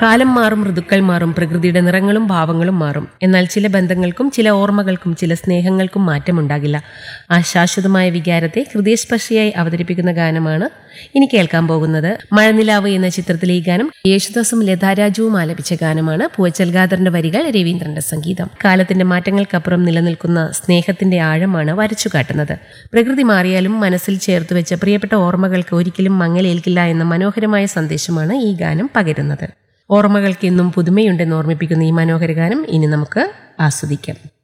കാലം മാറും ഋതുക്കൾ മാറും പ്രകൃതിയുടെ നിറങ്ങളും ഭാവങ്ങളും മാറും എന്നാൽ ചില ബന്ധങ്ങൾക്കും ചില ഓർമ്മകൾക്കും ചില സ്നേഹങ്ങൾക്കും മാറ്റമുണ്ടാകില്ല ആ ശാശ്വതമായ വികാരത്തെ ഹൃദയസ്പർശിയായി അവതരിപ്പിക്കുന്ന ഗാനമാണ് ഇനി കേൾക്കാൻ പോകുന്നത് മഴനിലാവ് എന്ന ചിത്രത്തിലെ ഈ ഗാനം യേശുദാസും ലതാരാജുവും ആലപിച്ച ഗാനമാണ് പൂവച്ചൽ ഖാദറിന്റെ വരികൾ രവീന്ദ്രന്റെ സംഗീതം കാലത്തിന്റെ മാറ്റങ്ങൾക്കപ്പുറം നിലനിൽക്കുന്ന സ്നേഹത്തിന്റെ ആഴമാണ് വരച്ചു കാട്ടുന്നത് പ്രകൃതി മാറിയാലും മനസ്സിൽ ചേർത്ത് വെച്ച പ്രിയപ്പെട്ട ഓർമ്മകൾക്ക് ഒരിക്കലും മങ്ങലേൽക്കില്ല എന്ന മനോഹരമായ സന്ദേശമാണ് ഈ ഗാനം പകരുന്നത് ഓർമ്മകൾക്ക് എന്നും പുതുമയുണ്ടെന്ന് ഓർമ്മിപ്പിക്കുന്ന ഈ മനോഹര ഗാനം ഇനി നമുക്ക് ആസ്വദിക്കാം